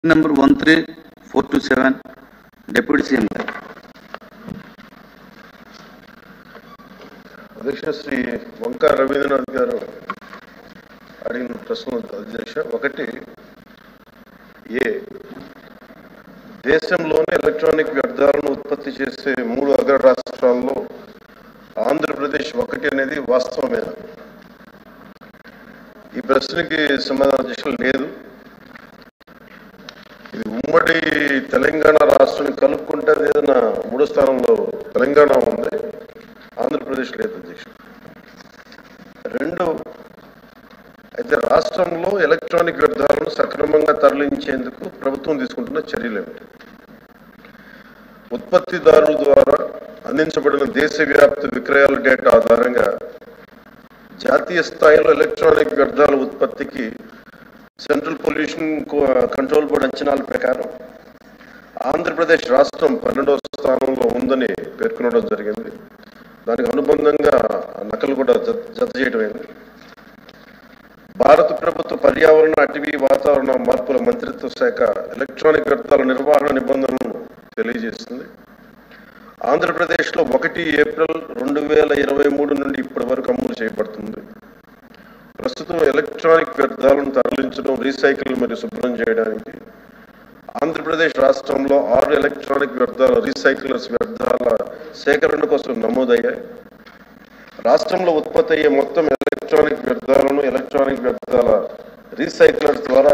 number one three four two seven deputy CM గారు అధ్యక్ష శ్రీ వంక రవీంద్రనాథ్ గారు అడిగిన ప్రశ్నలు అధ్యక్ష ఒకటి ఏ దేశంలోనే ఎలక్ట్రానిక్ వ్యర్థాలను ఉత్పత్తి చేసే మూడు అగ్ర రాష్ట్రాల్లో ఆంధ్రప్రదేశ్ ఒకటి అనేది వాస్తవమేనా ఈ ప్రశ్నకి సమాధానం అధ్యక్షులు లేదు ఇది ఉమ్మడి తెలంగాణ రాష్ట్రాన్ని కలుపుకుంటే అది ఏదైనా మూడో స్థానంలో తెలంగాణ ఉంది ఆంధ్రప్రదేశ్ లేదు అధ్యక్ష రెండు అయితే రాష్ట్రంలో ఎలక్ట్రానిక్ వ్యర్థాలను సక్రమంగా తరలించేందుకు ప్రభుత్వం తీసుకుంటున్న చర్యలు ఏమిటి ఉత్పత్తిదారుల ద్వారా అందించబడిన దేశవ్యాప్త విక్రయాల డేటా ఆధారంగా జాతీయ స్థాయిలో ఎలక్ట్రానిక్ వ్యర్థాల ఉత్పత్తికి సెంట్రల్ పొల్యూషన్ కంట్రోల్ బోర్డు అంచనాల ప్రకారం ఆంధ్రప్రదేశ్ రాష్ట్రం పన్నెండవ స్థానంలో ఉందని పేర్కొనడం జరిగింది దానికి అనుబంధంగా నకలు కూడా జత జత చేయడమైంది భారత ప్రభుత్వ పర్యావరణ అటవీ వాతావరణ మార్పుల మంత్రిత్వ శాఖ ఎలక్ట్రానిక్ వ్యర్థాల నిర్వహణ నిబంధనలను తెలియజేస్తుంది ఆంధ్రప్రదేశ్లో ఒకటి ఏప్రిల్ రెండు వేల ఇరవై మూడు నుండి ఇప్పటి వరకు అమలు చేయబడుతుంది ప్రస్తుతం ఎలక్ట్రానిక్ వ్యర్థాలను తరలించడం రీసైకిల్ మరియు శుభ్రం చేయడానికి ఆంధ్రప్రదేశ్ రాష్ట్రంలో ఆరు ఎలక్ట్రానిక్ వ్యర్థాల రీసైకిలర్స్ వ్యర్థాల సేకరణ కోసం నమోదయ్యాయి రాష్ట్రంలో ఉత్పత్తి అయ్యే మొత్తం ఎలక్ట్రానిక్ వ్యర్థాలను ఎలక్ట్రానిక్ వ్యర్థాల రీసైకిలర్స్ ద్వారా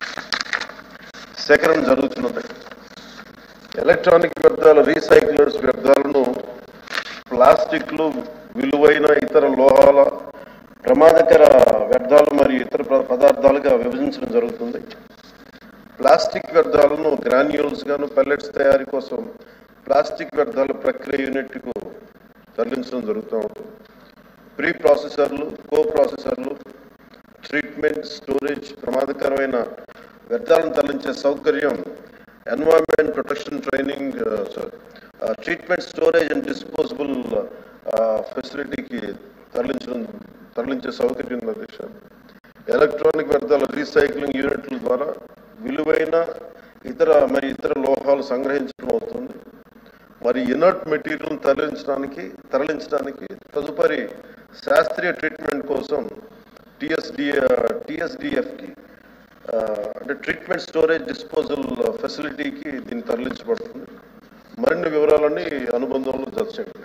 సేకరణ జరుగుతున్నది ఎలక్ట్రానిక్ వ్యర్థాల రీసైకిలర్స్ వ్యర్థాలను ప్లాస్టిక్లు విలువైన ఇతర లోహాల ప్రమాదకర వ్యర్థాలు మరియు ఇతర ప- పదార్థాలుగా విభజించడం జరుగుతుంది ప్లాస్టిక్ వ్యర్థాలను గ్రాన్యూల్స్ గాను పెల్లెట్స్ తయారీ కోసం ప్లాస్టిక్ వ్యర్థాల ప్రక్రియ యూనిట్కు తరలించడం జరుగుతూ ఉంటుంది ప్రీ ప్రాసెసర్లు కో ప్రాసెసర్లు ట్రీట్మెంట్ స్టోరేజ్ ప్రమాదకరమైన వ్యర్థాలను తరలించే సౌకర్యం environment protection training treatment storage and disposable ఫెసిలిటీకి తరలించడం తరలించే సౌకర్యం ఉంది అధ్యక్ష ఎలక్ట్రానిక్ వ్యర్థాల రీసైక్లింగ్ యూనిట్ల ద్వారా విలువైన ఇతర మరి ఇతర లోహాలు సంగ్రహించడం అవుతుంది మరి ఇనర్ట్ మెటీరియల్ తరలించడానికి తరలించడానికి తదుపరి శాస్త్రీయ ట్రీట్మెంట్ కోసం టిఎస్డి టిఎస్డిఎఫ్కి అంటే ట్రీట్మెంట్ స్టోరేజ్ డిస్పోజల్ ఫెసిలిటీకి దీన్ని తరలించబడుతుంది మరిన్ని వివరాలన్నీ అనుబంధంలో జత చేయండి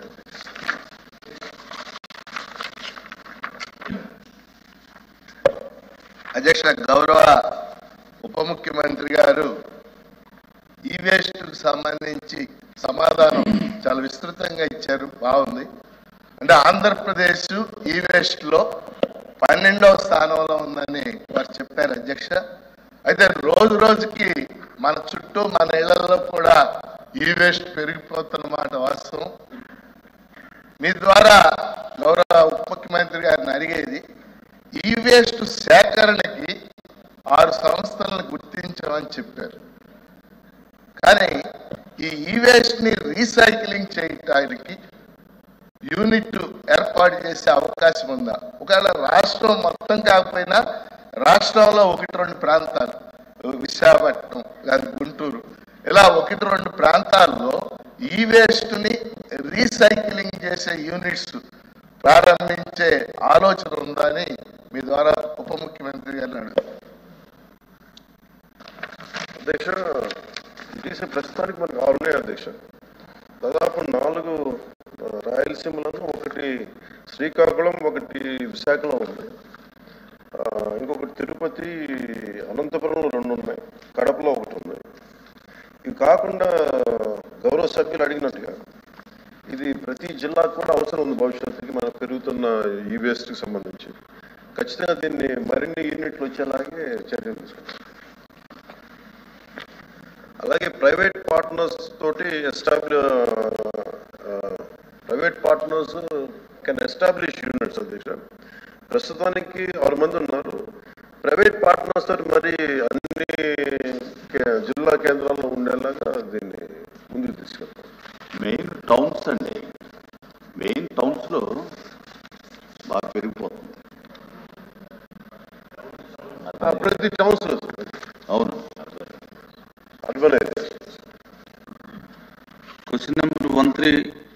అధ్యక్ష గౌరవ ఉప ముఖ్యమంత్రి గారు ఈ వేస్ట్కు సంబంధించి సమాధానం చాలా విస్తృతంగా ఇచ్చారు బాగుంది అంటే ఆంధ్రప్రదేశ్ ఈ వేస్ట్ లో పన్నెండవ స్థానంలో ఉందని వారు చెప్పారు అధ్యక్ష అయితే రోజు రోజుకి మన చుట్టూ మన ఇళ్లలో కూడా ఈ వేస్ట్ పెరిగిపోతున్న మాట వాస్తవం మీ ద్వారా గౌరవ ఉప ముఖ్యమంత్రి గారిని అడిగేది ఈ వేస్ట్ సేకరణకి ఆరు సంస్థలను గుర్తించమని చెప్పారు కానీ ఈ ఈ వేస్ట్ ని రీసైక్లింగ్ చేయటానికి యూనిట్ ఏర్పాటు చేసే అవకాశం ఉందా ఒకవేళ రాష్ట్రం మొత్తం కాకపోయినా రాష్ట్రంలో ఒకటి రెండు ప్రాంతాలు విశాఖపట్నం లేదా గుంటూరు ఇలా ఒకటి రెండు ప్రాంతాల్లో ఈ వేస్ట్ ని రీసైక్లింగ్ చేసే యూనిట్స్ ప్రారంభించే ఆలోచన ఉందని మీ ద్వారా ఉప ముఖ్యమంత్రి గారిని అడుగుతాను అధ్యక్ష ఇటీసీ ప్రస్తుతానికి మనకు ఆరు ఉన్నాయి అధ్యక్ష దాదాపు నాలుగు ఆ, రాయలసీమలను ఒకటి శ్రీకాకుళం ఒకటి విశాఖలో ఉంది ఆ, ఇంకొకటి తిరుపతి అనంతపురంలో రెండు ఉన్నాయి కడపలో ఒకటి ఉంది ఇవి కాకుండా గౌరవ సభ్యులు అడిగినట్టుగా ఇది ప్రతి జిల్లాకు కూడా అవసరం ఉంది భవిష్యత్తుకి మనకు పెరుగుతున్న ఈ వేస్ట్కి సంబంధించి ఖచ్చితంగా దీన్ని మరిన్ని యూనిట్లు వచ్చేలాగే చర్యలు తీసుకుంటాం అలాగే ప్రైవేట్ పార్ట్నర్స్ తోటి ఎస్టాబ్లి private partners can establish units అధ్యక్ష ప్రస్తుతానికి ఆరు మంది ఉన్నారు ప్రైవేట్ పార్ట్నర్స్ తోటి మరి అన్ని కే- జిల్లా కేంద్రాల్లో ఉండేలాగా దీన్ని ముందుకు తీసుకెళ్తాం మెయిన్ టౌన్స్ అండి మెయిన్ టౌన్స్లో బాగా పెరిగిపోతుంది ఆ, ప్రతి టౌన్స్ అవును ఇవ్వలేదు Question number one three